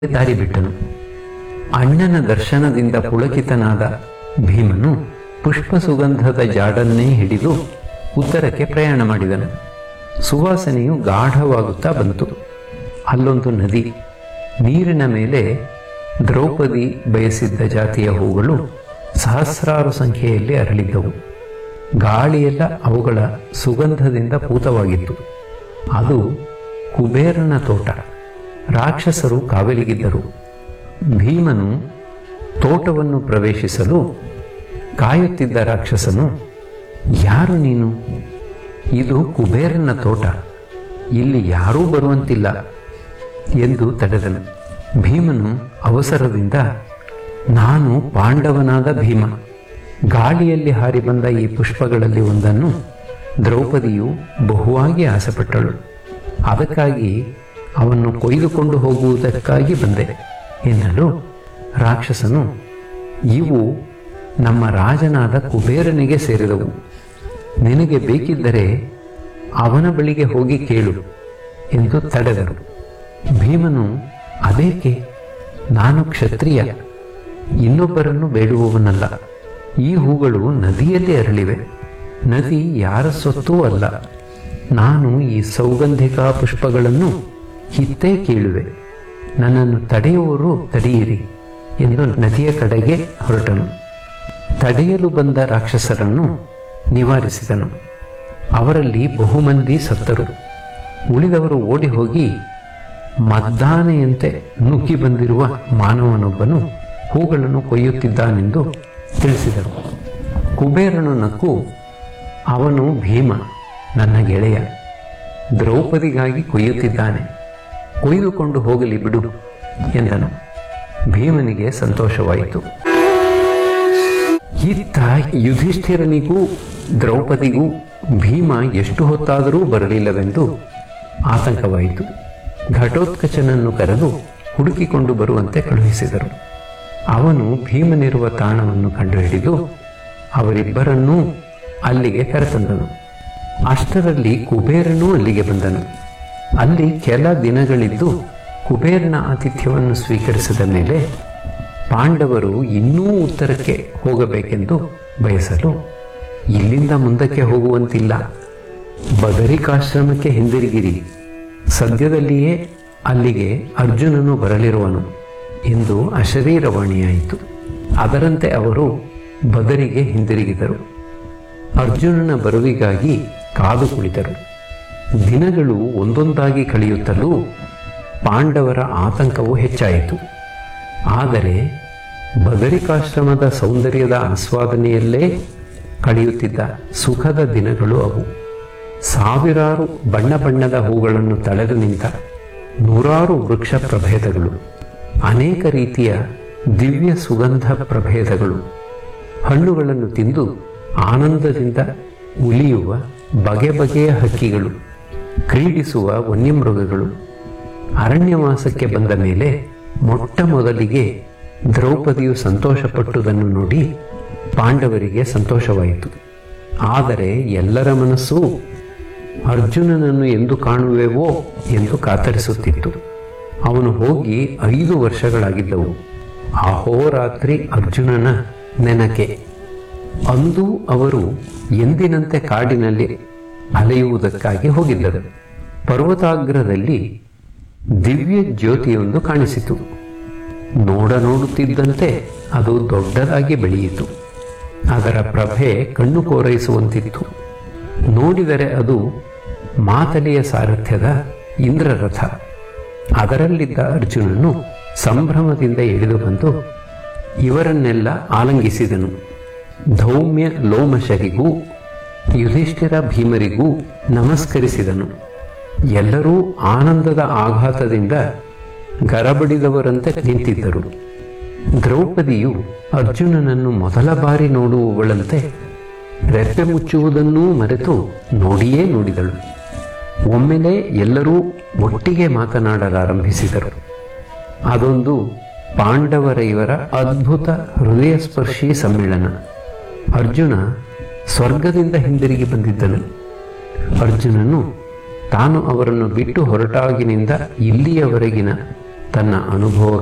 ದಾರಿ ಬಿಟ್ಟನು ಅಣ್ಣನ ದರ್ಶನದಿಂದ ಪುಳಕಿತನಾದ ಭೀಮನು ಪುಷ್ಪ ಸುಗಂಧದ ಜಾಡನ್ನೇ ಹಿಡಿದು ಉತ್ತರಕ್ಕೆ ಪ್ರಯಾಣ ಮಾಡಿದನು ಸುವಾಸನೆಯು ಗಾಢವಾಗುತ್ತಾ ಬಂತು ಅಲ್ಲೊಂದು ನದಿ ನೀರಿನ ಮೇಲೆ ದ್ರೌಪದಿ ಬಯಸಿದ್ದ ಜಾತಿಯ ಹೂಗಳು ಸಹಸ್ರಾರು ಸಂಖ್ಯೆಯಲ್ಲಿ ಅರಳಿದ್ದವು ಗಾಳಿಯೆಲ್ಲ ಅವುಗಳ ಸುಗಂಧದಿಂದ ಪೂತವಾಗಿತ್ತು ಅದು ಕುಬೇರನ ತೋಟ ರಾಕ್ಷಸರು ಕಾವಲಿಗಿದ್ದರು ಭೀಮನು ತೋಟವನ್ನು ಪ್ರವೇಶಿಸಲು ಕಾಯುತ್ತಿದ್ದ ರಾಕ್ಷಸನು ಯಾರು ನೀನು ಇದು ಕುಬೇರನ ತೋಟ ಇಲ್ಲಿ ಯಾರೂ ಬರುವಂತಿಲ್ಲ ಎಂದು ತಡೆದನು ಭೀಮನು ಅವಸರದಿಂದ ನಾನು ಪಾಂಡವನಾದ ಭೀಮ ಗಾಳಿಯಲ್ಲಿ ಹಾರಿ ಬಂದ ಈ ಪುಷ್ಪಗಳಲ್ಲಿ ಒಂದನ್ನು ದ್ರೌಪದಿಯು ಬಹುವಾಗಿ ಆಸೆಪಟ್ಟಳು ಅದಕ್ಕಾಗಿ ಅವನ್ನು ಕೊಯ್ದುಕೊಂಡು ಹೋಗುವುದಕ್ಕಾಗಿ ಬಂದೆ ಎನ್ನಲು ರಾಕ್ಷಸನು ಇವು ನಮ್ಮ ರಾಜನಾದ ಕುಬೇರನಿಗೆ ಸೇರಿದವು ನಿನಗೆ ಬೇಕಿದ್ದರೆ ಅವನ ಬಳಿಗೆ ಹೋಗಿ ಕೇಳು ಎಂದು ತಡೆದರು ಭೀಮನು ಅದೇಕೆ ನಾನು ಕ್ಷತ್ರಿಯ ಇನ್ನೊಬ್ಬರನ್ನು ಬೇಡುವವನಲ್ಲ ಈ ಹೂಗಳು ನದಿಯಲ್ಲಿ ಅರಳಿವೆ ನದಿ ಯಾರ ಸೊತ್ತೂ ಅಲ್ಲ ನಾನು ಈ ಸೌಗಂಧಿಕ ಪುಷ್ಪಗಳನ್ನು ಹಿತ್ತೇ ಕೀಳುವೆ ನನ್ನನ್ನು ತಡೆಯುವವರು ತಡೆಯಿರಿ ಎಂದು ನದಿಯ ಕಡೆಗೆ ಹೊರಟನು ತಡೆಯಲು ಬಂದ ರಾಕ್ಷಸರನ್ನು ನಿವಾರಿಸಿದನು ಅವರಲ್ಲಿ ಬಹುಮಂದಿ ಸತ್ತರು ಉಳಿದವರು ಓಡಿ ಹೋಗಿ ಮದ್ದಾನೆಯಂತೆ ನುಗ್ಗಿ ಬಂದಿರುವ ಮಾನವನೊಬ್ಬನು ಹೂಗಳನ್ನು ಕೊಯ್ಯುತ್ತಿದ್ದಾನೆಂದು ತಿಳಿಸಿದರು ಕುಬೇರನು ನಕ್ಕು ಅವನು ಭೀಮ ನನ್ನ ಗೆಳೆಯ ದ್ರೌಪದಿಗಾಗಿ ಕೊಯ್ಯುತ್ತಿದ್ದಾನೆ ಕೊಯ್ದುಕೊಂಡು ಹೋಗಲಿ ಬಿಡು ಎಂದನು ಭೀಮನಿಗೆ ಸಂತೋಷವಾಯಿತು ಇತ್ತ ಯುಧಿಷ್ಠಿರನಿಗೂ ದ್ರೌಪದಿಗೂ ಭೀಮ ಎಷ್ಟು ಹೊತ್ತಾದರೂ ಬರಲಿಲ್ಲವೆಂದು ಆತಂಕವಾಯಿತು ಘಟೋತ್ಕಚನನ್ನು ಕರೆದು ಹುಡುಕಿಕೊಂಡು ಬರುವಂತೆ ಕಳುಹಿಸಿದರು ಅವನು ಭೀಮನಿರುವ ತಾಣವನ್ನು ಕಂಡುಹಿಡಿದು ಅವರಿಬ್ಬರನ್ನೂ ಅಲ್ಲಿಗೆ ಕರೆತಂದನು ಅಷ್ಟರಲ್ಲಿ ಕುಬೇರನೂ ಅಲ್ಲಿಗೆ ಬಂದನು ಅಲ್ಲಿ ಕೆಲ ದಿನಗಳಿದ್ದು ಕುಬೇರನ ಆತಿಥ್ಯವನ್ನು ಸ್ವೀಕರಿಸಿದ ಮೇಲೆ ಪಾಂಡವರು ಇನ್ನೂ ಉತ್ತರಕ್ಕೆ ಹೋಗಬೇಕೆಂದು ಬಯಸಲು ಇಲ್ಲಿಂದ ಮುಂದಕ್ಕೆ ಹೋಗುವಂತಿಲ್ಲ ಬದರಿಕಾಶ್ರಮಕ್ಕೆ ಹಿಂದಿರುಗಿರಿ ಸದ್ಯದಲ್ಲಿಯೇ ಅಲ್ಲಿಗೆ ಅರ್ಜುನನು ಬರಲಿರುವನು ಎಂದು ಅಶರೀರವಾಣಿಯಾಯಿತು ಅದರಂತೆ ಅವರು ಬದರಿಗೆ ಹಿಂದಿರುಗಿದರು ಅರ್ಜುನನ ಬರುವಿಗಾಗಿ ಕಾದು ಕುಳಿತರು ದಿನಗಳು ಒಂದೊಂದಾಗಿ ಕಳೆಯುತ್ತಲೂ ಪಾಂಡವರ ಆತಂಕವು ಹೆಚ್ಚಾಯಿತು ಆದರೆ ಬದರಿಕಾಶ್ರಮದ ಸೌಂದರ್ಯದ ಆಸ್ವಾದನೆಯಲ್ಲೇ ಕಳೆಯುತ್ತಿದ್ದ ಸುಖದ ದಿನಗಳು ಅವು ಸಾವಿರಾರು ಬಣ್ಣ ಬಣ್ಣದ ಹೂಗಳನ್ನು ತಳೆದು ನಿಂತ ನೂರಾರು ವೃಕ್ಷ ಪ್ರಭೇದಗಳು ಅನೇಕ ರೀತಿಯ ದಿವ್ಯ ಸುಗಂಧ ಪ್ರಭೇದಗಳು ಹಣ್ಣುಗಳನ್ನು ತಿಂದು ಆನಂದದಿಂದ ಉಲಿಯುವ ಬಗೆ ಬಗೆಯ ಹಕ್ಕಿಗಳು ಕ್ರೀಡಿಸುವ ವನ್ಯಮೃಗಗಳು ಅರಣ್ಯವಾಸಕ್ಕೆ ಬಂದ ಮೇಲೆ ಮೊಟ್ಟ ಮೊದಲಿಗೆ ದ್ರೌಪದಿಯು ಸಂತೋಷಪಟ್ಟುದನ್ನು ನೋಡಿ ಪಾಂಡವರಿಗೆ ಸಂತೋಷವಾಯಿತು ಆದರೆ ಎಲ್ಲರ ಮನಸ್ಸು ಅರ್ಜುನನನ್ನು ಎಂದು ಕಾಣುವೆವೋ ಎಂದು ಕಾತರಿಸುತ್ತಿತ್ತು ಅವನು ಹೋಗಿ ಐದು ವರ್ಷಗಳಾಗಿದ್ದವು ಅಹೋರಾತ್ರಿ ಅರ್ಜುನನ ನೆನಕೆ ಅಂದು ಅವರು ಎಂದಿನಂತೆ ಕಾಡಿನಲ್ಲಿ ಅಲೆಯುವುದಕ್ಕಾಗಿ ಹೋಗಿದ್ದರು ಪರ್ವತಾಗ್ರದಲ್ಲಿ ದಿವ್ಯ ಜ್ಯೋತಿಯೊಂದು ಕಾಣಿಸಿತು ನೋಡ ನೋಡುತ್ತಿದ್ದಂತೆ ಅದು ದೊಡ್ಡದಾಗಿ ಬೆಳೆಯಿತು ಅದರ ಪ್ರಭೆ ಕಣ್ಣು ಕೋರೈಸುವಂತಿತ್ತು ನೋಡಿದರೆ ಅದು ಮಾತಲಿಯ ಸಾರಥ್ಯದ ಇಂದ್ರರಥ ಅದರಲ್ಲಿದ್ದ ಅರ್ಜುನನು ಸಂಭ್ರಮದಿಂದ ಇಳಿದು ಬಂದು ಇವರನ್ನೆಲ್ಲ ಆಲಂಗಿಸಿದನು ಧೌಮ್ಯ ಲೋಮಶರಿಗೂ ಯುಧಿಷ್ಠಿರ ಭೀಮರಿಗೂ ನಮಸ್ಕರಿಸಿದನು ಎಲ್ಲರೂ ಆನಂದದ ಆಘಾತದಿಂದ ಗರಬಡಿದವರಂತೆ ನಿಂತಿದ್ದರು ದ್ರೌಪದಿಯು ಅರ್ಜುನನನ್ನು ಮೊದಲ ಬಾರಿ ನೋಡುವವಳಂತೆ ರೆಪ್ಪೆ ಮುಚ್ಚುವುದನ್ನೂ ಮರೆತು ನೋಡಿಯೇ ನೋಡಿದಳು ಒಮ್ಮೆಲೆ ಎಲ್ಲರೂ ಒಟ್ಟಿಗೆ ಮಾತನಾಡಲಾರಂಭಿಸಿದರು ಅದೊಂದು ಪಾಂಡವರ ಇವರ ಅದ್ಭುತ ಹೃದಯಸ್ಪರ್ಶಿ ಸಮ್ಮೇಳನ ಅರ್ಜುನ ಸ್ವರ್ಗದಿಂದ ಹಿಂದಿರುಗಿ ಬಂದಿದ್ದನು ಅರ್ಜುನನು ತಾನು ಅವರನ್ನು ಬಿಟ್ಟು ಹೊರಟಾಗಿನಿಂದ ಇಲ್ಲಿಯವರೆಗಿನ ತನ್ನ ಅನುಭವ